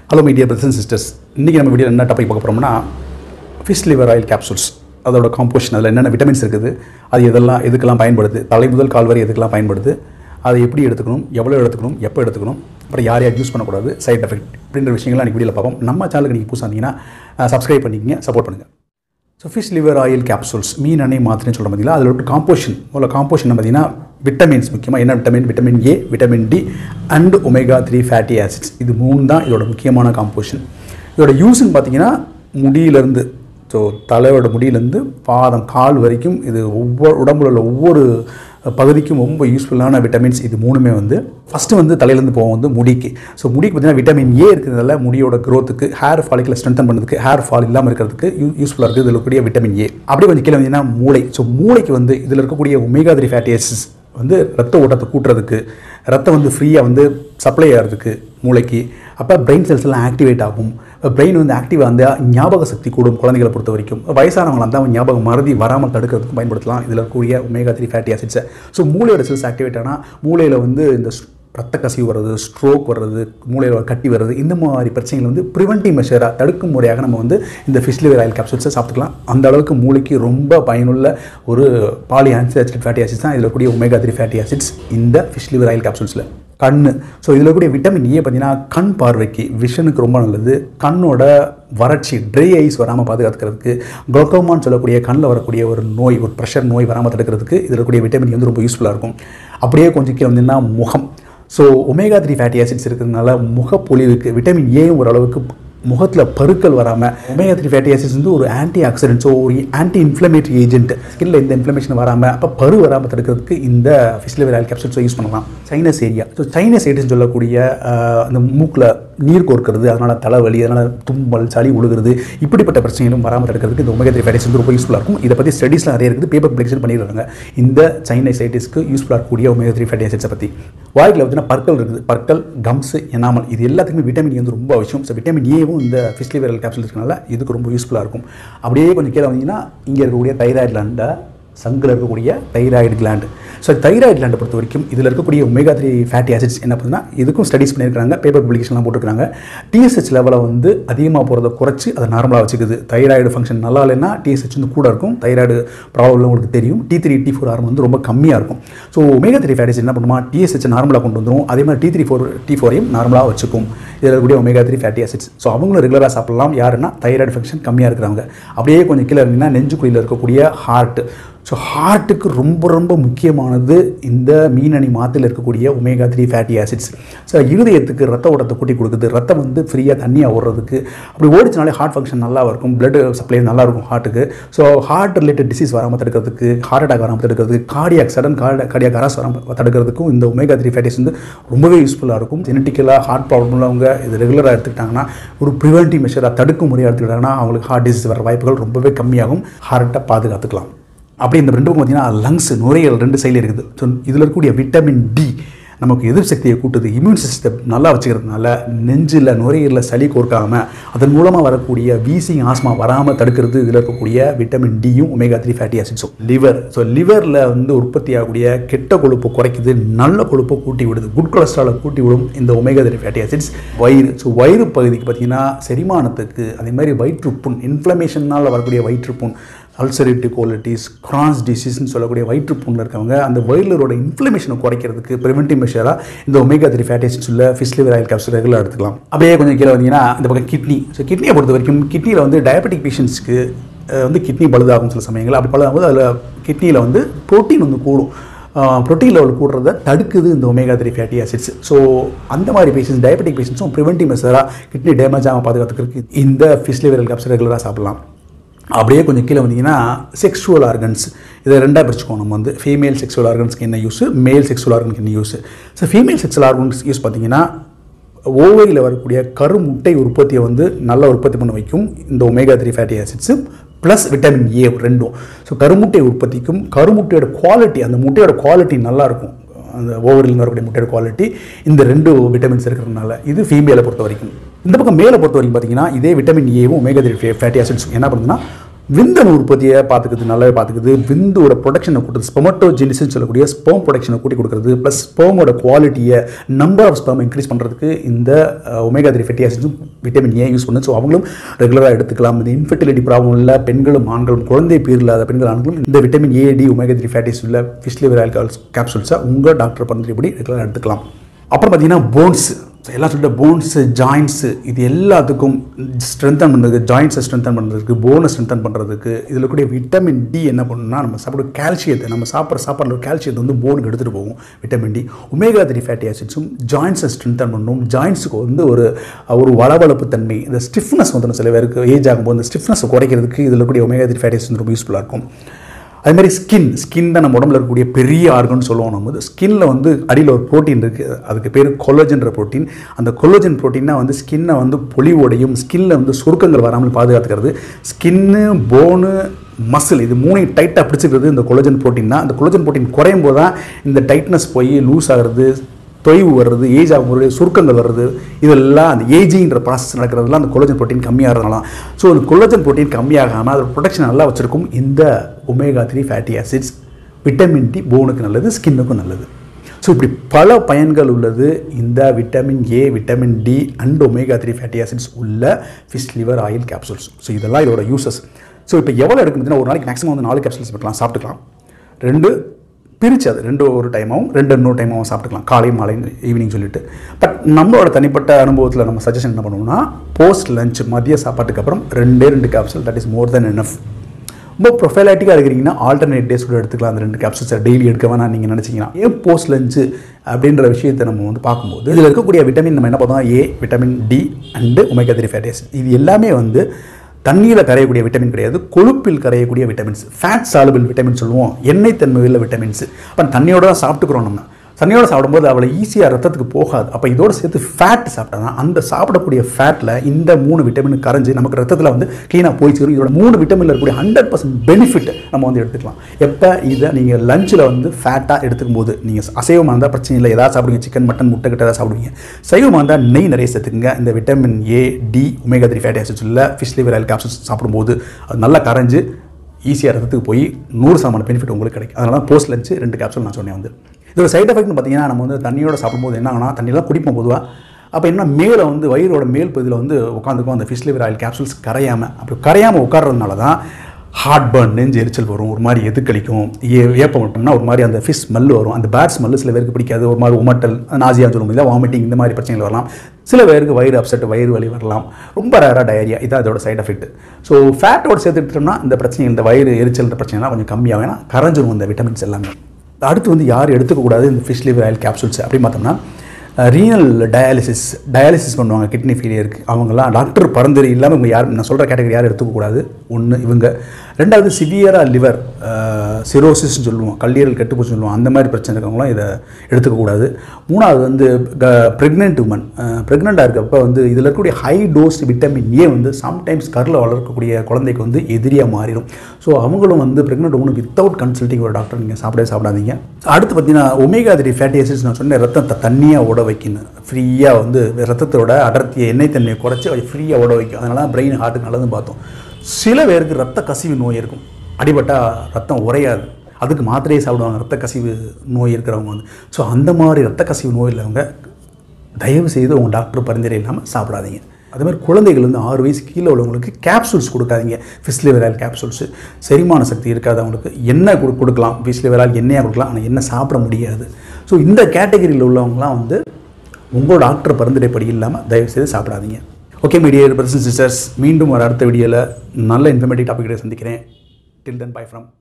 hello media brothers and sisters இன்றைக்கி நம்ம video என்ன டாபிக் பார்க்க போகிறோம்னா ஃபிஷ் லிவர் ஆயில் கேப்சூல்ஸ் அதோட காம்போசிஷன் அதில் என்னென்ன விட்டமின்ஸ் இருக்குது அது எதெல்லாம் எதுக்கெல்லாம் பயன்படுது தலை முதல் கால் வரை எதுக்கெல்லாம் பயன்படுது அதை எப்படி எடுத்துக்கணும் எவ்வளோ எடுத்துக்கணும் எப்போ எடுத்துக்கணும் அப்புறம் யார் யார் யூஸ் பண்ணக்கூடாது சைட் எஃபெக்ட் அப்படின்ற விஷயங்கள்லாம் அன்றைக்கி வீடியோவில் பார்ப்போம் நம்ம சேனலுக்கு நீங்கள் புதுசாக இருந்தீங்கன்னா சப்ஸ்கிரைப் பண்ணிக்கிங்க சப்போர்ட் பண்ணுங்கள் so fish liver oil capsules மீன் எண்ணெய் மாத்திரைன்னு சொல்ல பார்த்தீங்களா அதில் ஒரு காம்போஷன் முதல்ல காம்போஷன் பார்த்தீங்கன்னா விட்டமின்ஸ் முக்கியமாக என்ன vitamin vitamin A vitamin D and omega three fatty acids இது மூணு தான் இதோட முக்கியமான காம்போஷன் இதோட யூஸ்ன்னு பார்த்தீங்கன்னா முடியிலேருந்து ஸோ தலையோட முடியிலேருந்து பாதம் கால் வரைக்கும் இது ஒவ்வொரு உடம்புல உள்ள ஒவ்வொரு பகுதிக்கும் ரொம்ப யூஸ்ஃபுல்லான விட்டமின்ஸ் இது மூணுமே வந்து ஃபஸ்ட்டு வந்து தலையிலேருந்து போவோம் வந்து முடிக்கு ஸோ முடிக்கு பார்த்தீங்கன்னா விட்டமின் ஏ இருக்கிறதால முடியோட க்ரோத்துக்கு ஹேர் ஃபாலிக்கில் ஸ்ட்ரென்தன் பண்ணுறதுக்கு ஹேர் ஃபால் இல்லாமல் இருக்கிறதுக்கு யூ யூஸ்ஃபுல்லாக இருக்குது இதில் இருக்கக்கூடிய விட்டமின் ஏ அப்படியே கொஞ்சம் கீழே வந்தீங்கன்னா மூளை ஸோ மூளைக்கு வந்து இதில் இருக்கக்கூடிய ஒமேகா த்ரீ ஃபேட்டி ஆசிட்ஸ் வந்து ரத்த ஓட்டத்தை கூட்டுறதுக்கு ரத்தம் வந்து ஃப்ரீயாக வந்து சப்ளை ஆகிறதுக்கு மூளைக்கு அப்போ பிரெயின் செல்ஸ் எல்லாம் ஆக்டிவேட் ஆகும் பிரெயின் வந்து ஆக்டிவாக இருந்தால் ஞாபக சக்தி கூடும் குழந்தைகளை பொறுத்த வரைக்கும் வயசானவங்களாக இருந்தால் அவங்க ஞாபகம் மறதி வராமல் தடுக்கிறதுக்கு பயன்படுத்தலாம் இதில் இருக்கக்கூடிய ஒமேகா த்ரீ ஃபேட்டி ஆசிட்ஸை ஸோ மூளையோட செல்ஸ் ஆக்டிவேட் ஆனால் மூளையில் வந்து இந்த ரத்த கசிவு வர்றது ஸ்ட்ரோக் வர்றது மூளையில் கட்டி வர்றது இந்த மாதிரி பிரச்சனைகள் வந்து ப்ரிவென்டிவ் மெஷராக தடுக்கும் முறையாக நம்ம வந்து இந்த ஃபிஷ் லிவர் ஆயில் கேப்சூல்ஸை சாப்பிட்டுக்கலாம் அந்த அளவுக்கு மூளைக்கு ரொம்ப பயனுள்ள ஒரு பாலி ஆன்சியாசிட் ஃபேட்டி ஆசிட்ஸ் தான் இதில் கூடிய ஒமேகா த்ரீ ஃபேட்டி ஆசிட்ஸ் இந்த ஃபிஷ் லிவர் ஆயில் கேப்சூல்ஸில் கண் ஸோ இதில் கூடிய விட்டமின் ஏ பார்த்தீங்கன்னா கண் பார்வைக்கு விஷனுக்கு ரொம்ப நல்லது கண்ணோட வறட்சி ட்ரை ஐஸ் வராமல் பாதுகாத்துக்கிறதுக்கு குளோக்கோமான்னு சொல்லக்கூடிய கண்ணில் வரக்கூடிய ஒரு நோய் ஒரு ப்ரெஷர் நோய் வராமல் தடுக்கிறதுக்கு இதில் இருக்கக்கூடிய விட்டமின் வந்து ரொம்ப யூஸ்ஃபுல்லாக இருக்கும் அப்படியே கொஞ்சம் கீழே வந்தீங்கன்னா முகம் so omega three fatty acids இருக்கிறதுனால முகப்பொலிவுக்கு விட்டமின் ஏயும் ஓரளவுக்கு முகத்தில் பருக்கள் வராமல் ஒமேகா த்ரீ ஃபேட்டி ஆசிட்ஸ் வந்து ஒரு ஆன்டி ஆக்சிடென்ட் ஸோ ஒரு ஆன்டி இன்ஃப்ளமேட்டரி ஏஜென்ட் ஸ்கின்ல இந்த இன்ஃப்ளமேஷன் வராமல் அப்போ பரு வராமல் தடுக்கிறதுக்கு இந்த ஃபிஷ்லிவர் ஆயில் கேப்சூல்ஸை யூஸ் பண்ணலாம் சைனஸ் ஏரியா ஸோ சைனஸ் ஏரியான்னு சொல்லக்கூடிய ஆஹ், அந்த மூக்கில் நீர் கோர்க்கிறது அதனால் தலைவலி அதனால் தும்மல் சளி உழுகிறது இப்படிப்பட்ட பிரச்சனைகளும் வராமல் தடுக்கிறதுக்கு இந்த ஒமேகா த்ரீ ஃபேட்டி வந்து ரொம்ப யூஸ்ஃபுல்லாக இருக்கும் இதை பற்றி ஸ்டடீஸ்லாம் நிறைய இருக்குது பேப்பர் பப்ளிகேஷன் பண்ணிடுறாங்க இந்த சைனசைட்டிஸ்க்கு யூஸ்ஃபுல்லாக இருக்கக்கூடிய ஒமேகா த்ரீ ஃபேட்டி ஆசிட்ஸை பற்றி வாய்க்கில் பார்த்தீங்கன்னா பற்கள் இருக்குது பற்கள் கம்ஸ் எனாமல் இது எல்லாத்துக்குமே விட்டமின் ஏ வந்து ரொம்ப அவசியம் ஸோ விட்டமின் ஏவும் இந்த ஃபிஷ்லி வைரல் கேப்சூல் இருக்கனால இதுக்கு ரொம்ப யூஸ்ஃபுல்லாக இருக்கும் அப்படியே கொஞ்சம் கீழே வந்தீங்கன்னா இங்கே இருக்கக்கூடிய தைராய்டு லாண்டை சங்கில் இருக்கக்கூடிய தைராய்டு கிளாண்டு ஸோ தைராய்டு கிளாண்டை பொறுத்த வரைக்கும் இதில் இருக்கக்கூடிய ஒமேகா த்ரீ ஃபேட்டி ஆசிட்ஸ் என்ன பண்ணுன்னா இதுக்கும் ஸ்டடீஸ் பண்ணியிருக்காங்க பேப்பர் பப்ளிகேஷன்லாம் போட்டிருக்காங்க டிஎஸ்ஹெச் லெவலை வந்து அதிகமாக போகிறத குறைச்சி அதை நார்மலாக வச்சுக்குது தைராய்டு ஃபங்க்ஷன் நல்லா இல்லைன்னா டிஎஸ்ஹெச் வந்து கூட இருக்கும் தைராய்டு ப்ராப்ளம் உங்களுக்கு தெரியும் T three T four hormone வந்து ரொம்ப கம்மியாக இருக்கும் ஸோ ஒமேகா த்ரீ ஃபேட்டி என்ன பண்ணுமா டிஎஸ்ஹெச் நார்மலாக கொண்டு வந்துடும் அதே மாதிரி டி த்ரீ ஃபோர் டி ஃபோரையும் நார்மலாக வச்சுக்கும் இதில் இருக்கக்கூடிய omega three fatty acids so அவங்களும் ரெகுலராக சாப்பிடலாம் யாருன்னா தைராய்டு ஃபங்க்ஷன் கம்மியாக இருக்கிறவங்க அப்படியே கொஞ்சம் கீழே இருந்தீங்கன்னா நெஞ்சுக்குழியில் இருக்கக்கூடிய ஹார்ட் ஸோ ஹார்ட்டுக்கு ரொம்ப ரொம்ப முக்கியமானது இந்த மீனணி மாத்தில் இருக்கக்கூடிய omega three fatty acids so இருதயத்துக்கு ரத்த ஓட்டத்தை கூட்டி கொடுக்குது ரத்தம் வந்து ஃப்ரீயாக தண்ணியாக ஓடுறதுக்கு அப்படி ஓடிச்சினாலே ஹார்ட் ஃபங்க்ஷன் நல்லா இருக்கும் பிளட் சப்ளை நல்லா இருக்கும் ஹார்ட்டுக்கு ஸோ ஹார்ட் ரிலேட்டட் டிசீஸ் வராமல் தடுக்கிறதுக்கு ஹார்ட் அட்டாக் வராமல் தடுக்கிறதுக்கு cardiac sudden card cardiac arrest வராமல் தடுக்கிறதுக்கும் இந்த ஒமேகா த்ரீ ஃபேட்டிஸ் வந்து ரொம்பவே யூஸ்ஃபுல்லாக இருக்கும் ஜெனட்டிக்கலாக ஹார்ட் ப்ராப்ளம் உள்ளவங்க இது ரெகுலராக எடுத்துக்கிட்டாங்கன்னா ஒரு ப்ரிவென்டிவ் மெஷராக தடுக்கும் முறையாக எடுத்துக்கிட்டாங்கன்னா அவங்களுக்கு ஹார்ட் டிசீஸ் வர வாய்ப்புகள் ரொம்பவே கம்மியாகும் ஹார்ட்டை பாதுகாத்துக்கலாம் அப்படி இந்த ரெண்டு பக்கம் பார்த்தீங்கன்னா லங்ஸ் நுரையீரல் ரெண்டு சைடில் இருக்குது ஸோ இதில் இருக்கக்கூடிய விட்டமின் டி நமக்கு எதிர்ப்பு சக்தியை கூட்டுது இம்யூன் சிஸ்டம் நல்லா வச்சுக்கிறதுனால நெஞ்சில் நுரையீரலில் சளி கோர்க்காமல் அதன் மூலமாக வரக்கூடிய வீசிங் ஆஸ்மா வராமல் தடுக்கிறது இதில் இருக்கக்கூடிய விட்டமின் டியும் ஒமேகா த்ரீ ஃபேட்டி ஆசிட்ஸும் லிவர் ஸோ லிவரில் வந்து உற்பத்தி ஆகக்கூடிய கெட்ட கொழுப்பு குறைக்குது நல்ல கொழுப்பை கூட்டி விடுது குட் கொலஸ்ட்ராலை கூட்டி விடும் இந்த ஒமேகா த்ரீ ஃபேட்டி ஆசிட்ஸ் வயிறு ஸோ வயிறு பகுதிக்கு பார்த்தீங்கன்னா செரிமானத்துக்கு அதே மாதிரி வயிற்றுப்புண் இன்ஃப்ளமேஷனால் வரக்கூடிய வயிற்றுப்புண் அல்சரேட்டிவ் கோலிட்டிஸ் கிரான்ஸ் டிசீஸ்னு சொல்லக்கூடிய வயிற்றுப்புண்ணில் இருக்கவங்க அந்த வயிறுலரோட இன்ஃப்ளமேஷனை குறைக்கிறதுக்கு ப்ரிவென்டிவ் மெஷராக இந்த ஒமேகா த்ரீ ஃபேட்டி ஆசிட்ஸ் உள்ள fish liver oil capsule regular எடுத்துக்கலாம் அப்படியே கொஞ்சம் கீழே வந்தீங்கன்னா இந்த பக்கம் கிட்னி ஸோ கிட்னியை பொறுத்த வரைக்கும் கிட்னியில் வந்து டயபெட்டிக் பேஷண்ட்ஸ்க்கு வந்து கிட்னி பழுதாகும் சில சமயங்கள் அப்படி பழுதாகும்போது அதில் கிட்னியில் வந்து ப்ரோட்டீன் வந்து கூடும் ப்ரோட்டீன் லெவல் கூடுறத தடுக்குது இந்த omega three fatty acids so அந்த மாதிரி பேஷண்ட்ஸ் டயபெட்டிக் பேஷண்ட்ஸும் ப்ரிவென்டிவ் மெஷராக கிட்னி டேமேஜ் ஆகாமல் பாதுகாத்துக்கிறதுக்கு இந்த ஃபிஷ் லிவர் கேப்சூல் ரெகுலராக சாப்பிடலாம் அப்படியே கொஞ்சம் கீழே வந்தீங்கன்னா செக்ஷுவல் ஆர்கன்ஸ் இதை ரெண்டாக பிரிச்சுக்கோம் நம்ம வந்து ஃபீமேல் செக்ஷுவல் ஆர்கன்ஸ்க்கு என்ன யூஸ் மேல் செக்ஷுவல் ஆர்கனுக்கு என்ன use so female sexual organs use பார்த்தீங்கன்னா ஓவையில் வரக்கூடிய கருமுட்டை உற்பத்தியை வந்து நல்லா உற்பத்தி பண்ண வைக்கும் இந்த omega three fatty acids plus vitamin A ரெண்டும் ஸோ கருமுட்டை உற்பத்திக்கும் கருமுட்டையோட குவாலிட்டி அந்த முட்டையோட குவாலிட்டி நல்லாயிருக்கும் அந்த ஓவரில் வரக்கூடிய முட்டையோட குவாலிட்டி இந்த ரெண்டு விட்டமின்ஸ் இருக்கிறதுனால இது ஃபீமேலை பொறுத்த வரைக்கும் இந்த பக்கம் மேலே பொறுத்த வரைக்கும் பார்த்தீங்கன்னா இதே விட்டமின் ஏவும் ஒமேகா த்ரீ ஃபேட்டி ஆசிட்ஸ் என்ன பண்ணுதுன்னா விந்தணு உற்பத்தியை பார்த்துக்குது நல்லாவே பார்த்துக்குது விந்தோட ப்ரொடக்ஷனை கூட்டுது ஸ்பொமட்டோஜெனிஸ்னு சொல்லக்கூடிய ஸ்போம் ப்ரொடக்ஷனை கூட்டி கொடுக்குறது ப்ளஸ் ஸ்போமோட குவாலிட்டியை நம்பர் ஆஃப் ஸ்பெர்ம் இன்க்ரீஸ் பண்ணுறதுக்கு இந்த ஒமேகா த்ரீ ஃபெட்டி ஆசிட்ஸும் விட்டமின் ஏ யூஸ் பண்ணுது ஸோ அவங்களும் ரெகுலராக எடுத்துக்கலாம் இந்த இன்ஃபர்டிலிட்டி ப்ராப்ளம் இல்லை பெண்களும் ஆண்களும் குழந்தை பேர் இல்லாத பெண்கள் ஆண்களும் இந்த vitamin A D omega three fatties உள்ள ஃபிஷ் லிவர் ஆல்கஹால் கேப்சூல்ஸை உங்கள் டாக்டர் பரிந்துரைப்படி ரெகுலராக எடுத்துக்கலாம் அப்புறம் பார்த்தீங்கன்னா போன்ஸ் எல்லாம் சொல்லிட்டு போன்ஸு ஜாயின்ஸு இது எல்லாத்துக்கும் ஸ்ட்ரென்தன் பண்ணுறதுக்கு ஜாயின்ஸை ஸ்ட்ரென்தன் பண்ணுறதுக்கு போனை ஸ்ட்ரென்தன் பண்ணுறதுக்கு இதில் கூடிய விட்டமின் டி என்ன பண்ணணும்னா நம்ம சாப்பிட கால்சியத்தை நம்ம சாப்பிட்ற சாப்பாடுல கால்சியத்தை வந்து போனுக்கு எடுத்துகிட்டு போகும் vitamin D omega three fatty ஆசிட்ஸும் ஜாயின்ஸை ஸ்ட்ரென்தன் பண்ணணும் ஜாயின்ஸுக்கு வந்து ஒரு ஒரு வளவளப்பு தன்மை இந்த ஸ்டிஃப்னஸ் வந்து சில பேருக்கு ஏஜ் ஆகும்போது இந்த ஸ்டிஃப்னஸ் குறைக்கிறதுக்கு இதில் கூடிய ஒமேகா த்ரீ ஃபேட்டி ஆசிட்ஸ் ரொம்ப யூஸ்ஃபுல்லாக இருக்கும் அது மாதிரி ஸ்கின் ஸ்கின் தான் நம்ம உடம்புல இருக்கக்கூடிய பெரிய ஆர்கன் சொல்லுவோம் நம்ம வந்து ஸ்கின்ல வந்து அடியில் ஒரு ப்ரோட்டீன் இருக்குது அதுக்கு பேர் கொலோஜன்ற ப்ரோட்டீன் அந்த கொலோஜன் ப்ரோட்டீன்னா வந்து ஸ்கின்னை வந்து பொலிவோடையும் ஸ்கின்ல வந்து சுருக்கங்கள் வராமல் பாதுகாத்துக்கிறது ஸ்கின்னு போனு மசில் இது மூணையும் டைட்டாக பிடிச்சிக்கிறது இந்த கொலோஜன் ப்ரோட்டீன் தான் அந்த கொலோஜன் ப்ரோட்டீன் குறையும் போது தான் இந்த டைட்னஸ் போய் லூஸ் ஆகிறது தொய்வு வர்றது ஏஜ் ஆகும்போது சுருக்கங்கள் வர்றது இதெல்லாம் அந்த ஏஜிங்கிற ப்ராசஸ் நடக்கிறதுலாம் அந்த கொலோஜன் ப்ரோட்டீன் கம்மியாகிறதுனால ஸோ அந்த கொலோஜன் ப்ரோட்டீன் கம்மியாகாமல் அதோட ப்ரொடெக்ஷன் நல்லா வச்சிருக்கும் இந்த omega three fatty acids vitamin D போனுக்கு நல்லது ஸ்கின்னுக்கும் நல்லது ஸோ இப்படி பல பயன்கள் உள்ளது இந்த vitamin A vitamin D and omega three fatty acids உள்ள fish liver oil capsules so இதெல்லாம் இதோட யூசஸ் ஸோ இப்போ எவ்வளோ எடுக்கணும்னா ஒரு நாளைக்கு மேக்ஸிமம் வந்து நாலு கேப்சூல்ஸ் இருக்கலாம் சாப்பிட்டுக்கலாம் ரெண்டு பிரித்து அது ரெண்டு ஒரு டைமாகவும் ரெண்டு இன்னொரு டைமாகவும் சாப்பிட்டுக்கலாம் காலை மாலை ஈவினிங் சொல்லிட்டு பட் நம்மளோட தனிப்பட்ட அனுபவத்தில் நம்ம சஜஷன் என்ன பண்ணுவோம்னா போஸ்ட் லஞ்ச் மதிய சாப்பாட்டுக்கு அப்புறம் ரெண்டே ரெண்டு capsule that is more than enough ரொம்ப ப்ரொஃபைலாட்டிக்காக இருக்கிறீங்கன்னா ஆல்டர்னேட் டேஸ் கூட எடுத்துக்கலாம் அந்த ரெண்டு கேப்சூல்ஸை டெய்லி எடுக்க வேணாம் நீங்கள் நினச்சிங்கன்னா ஏன் போஸ்ட் லஞ்சு அப்படின்ற விஷயத்தை நம்ம வந்து பார்க்கும்போது இதில் இருக்கக்கூடிய விட்டமின் நம்ம என்ன பார்த்தோம் A vitamin D and omega three fats இது எல்லாமே வந்து தண்ணீரில் கரையக்கூடிய விட்டமின் கிடையாது கொழுப்பில் கரையக்கூடிய விட்டமின்ஸ் ஃபேட் சாலுபிள் விட்டமின் சொல்லுவோம் எண்ணெய் தன்மையுள்ள விட்டமின்ஸ் அப்போ தண்ணியோட தான் சாப்பிட்டுக்கிறோம் நம்ம தண்ணியோட சாப்பிடும்போது அவ்வளோ ஈஸியாக ரத்தத்துக்கு போகாது அப்போ இதோட சேர்த்து ஃபேட் சாப்பிட்டா தான் அந்த சாப்பிடக்கூடிய ஃபேட்டில் இந்த மூணு விட்டமின் கரைஞ்சு நமக்கு ரத்தத்தில் வந்து க்ளீனாக போய் சேரும் இதோட மூணு விட்டமினில் இருக்கக்கூடிய ஹண்ட்ரட் பர்சன்ட் பெனிஃபிட் நம்ம வந்து எடுத்துக்கலாம் எப்போ இதை நீங்கள் லஞ்சில் வந்து ஃபேட்டாக எடுத்துக்கும் போது நீங்கள் அசைவமாக இருந்தால் பிரச்சனை இல்லை ஏதாவது சாப்பிடுங்க சிக்கன் மட்டன் முட்டை கிட்ட ஏதாவது சாப்பிடுவீங்க சைவமாக இருந்தால் நெய் நிறைய சேர்த்துக்குங்க இந்த vitamin A D omega three fatty acids உள்ள ஃபிஷ் லிவர் ஆயில் கேப்சூல்ஸ் சாப்பிடும்போது அது நல்லா கரைஞ்சு ஈஸியாக ரத்தத்துக்கு போய் நூறு சமான பெனிஃபிட் உங்களுக்கு கிடைக்கும் அதனால தான் போஸ்ட் லஞ்சு ரெண்டு கேப்சூல் நான் சொன்னேன் வந்து இதோட சைட் எஃபெக்ட்னு பார்த்தீங்கன்னா நம்ம வந்து தண்ணியோட சாப்பிடும்போது என்ன ஆகுனா தண்ணியெல்லாம் குடிப்போம் பொதுவாக அப்போ என்ன மேலே வந்து வயிறோட மேல் பகுதியில் வந்து உட்காந்துக்கும் அந்த ஃபிஷ் லிவர் ஆயில் கேப்சூல்ஸ் கரையாமல் அப்படி கரையாமல் உட்கார்றதுனால தான் ஹார்ட் பர்ன் நெஞ்சு எரிச்சல் வரும் ஒரு மாதிரி எதுக்களிக்கும் ஏ ஏப்பம் விட்டோம்னா ஒரு மாதிரி அந்த ஃபிஷ் ஸ்மெல் வரும் அந்த பேட் ஸ்மெல்லு சில பேருக்கு பிடிக்காது ஒரு மாதிரி உமட்டல் நாசியா சொல்லும் இதாக வாமிட்டிங் இந்த மாதிரி பிரச்சனைகள் வரலாம் சில பேருக்கு வயிறு அப்செட் வயிறு வலி வரலாம் ரொம்ப ரேராக டயரியா இதான் அதோட சைட் எஃபெக்ட் ஸோ ஃபேட்டோட சேர்த்துட்டோம்னா இந்த பிரச்சனை இந்த வயிறு எரிச்சல் பிரச்சனைலாம் கொஞ்சம் கம்மியாகும் ஏன்னா கரைஞ்சிரும் இந்த விட்டமின்ஸ் எல்லாமே அடுத்து வந்து யார் எடுத்துக்கக்கூடாது இந்த ஃபிஷ் லிவர் ஆயில் கேப்சூல்ஸ் அப்படின்னு பார்த்தோம்னா ரீனல் டயாலிசிஸ் டயாலிசிஸ் பண்ணுவாங்க கிட்னி ஃபெயிலியருக்கு அவங்கெல்லாம் டாக்டர் பரிந்துரை இல்லாமல் இவங்க யார் நான் சொல்கிற கேட்டகரி யாரும் எடுத்துக்கக்கூடாது ஒன்று இவங்க ரெண்டாவது சிவியராக லிவர் சிரோசிஸ்ன்னு சொல்லுவோம் கல்லீரல் கெட்டுப்போச்சு சொல்லுவோம் அந்த மாதிரி பிரச்சனை இருக்கவங்களாம் இதை எடுத்துக்கக்கூடாது மூணாவது வந்து ப்ரெக்னென்ட் உமன் ப்ரெக்னெண்ட்டாக இருக்கப்போ வந்து இதில் இருக்கக்கூடிய ஹை டோஸ் விட்டமின் ஏ வந்து சம்டைம்ஸ் கரில் வளர்க்கக்கூடிய குழந்தைக்கு வந்து எதிரியாக மாறிடும் ஸோ அவங்களும் வந்து ப்ரெக்னென்ட் உமன் வித்தவுட் கன்சல்ட்டிங் ஒரு டாக்டர் நீங்கள் சாப்பிடவே சாப்பிடாதீங்க அடுத்து பார்த்தீங்கன்னா ஒமேகா த்ரீ ஃபேட்டி ஆசிட்ஸ் நான் சொன்னேன் ரத்தத்தை தண்ணியாக ஓட வைக்கணும் ஃப்ரீயாக வந்து ரத்தத்தோட அடர்த்தியை எண்ணெய் தண்ணியை குறைச்சி ஃப்ரீயாக ஓட வைக்கும் அதனால பிரெயின் ஹார்ட்டுக்கு நல்லதுன்னு பார்த்தோம் சில பேருக்கு ரத்த கசிவு நோய் இருக்கும் அடிபட்டால் ரத்தம் உறையாது அதுக்கு மாத்திரையே சாப்பிடுவாங்க ரத்த கசிவு நோய் இருக்கிறவங்க வந்து ஸோ அந்த மாதிரி ரத்த கசிவு நோய் உள்ளவங்க தயவு செய்து உங்கள் டாக்டர் பரிந்துரை இல்லாமல் சாப்பிடாதீங்க அதே மாதிரி குழந்தைகள் வந்து ஆறு வயசு கீழே உள்ளவங்களுக்கு கேப்சூல்ஸ் கொடுக்காதீங்க ஃபிஷ் லிவரால் கேப்சூல்ஸ் செரிமான சக்தி இருக்காதவங்களுக்கு எண்ணெய் கொடு கொடுக்கலாம் ஃபிஷ் லிவரால் எண்ணெயாக கொடுக்கலாம் ஆனால் எண்ணெய் சாப்பிட முடியாது ஸோ இந்த கேட்டகரியில் உள்ளவங்களாம் வந்து உங்கள் டாக்டர் பரிந்துரைப்படி இல்லாமல் தயவு செய்து சாப்பிடாதீங்க ஓகே மீடியா பிரதர்ஸ் சிஸ்டர்ஸ் மீண்டும் ஒரு அடுத்த வீடியோவில் நல்ல இன்ஃபர்மேட்டிவ் டாபிக் சந்திக்கிறேன் டில் தென் பை ஃப்ரம்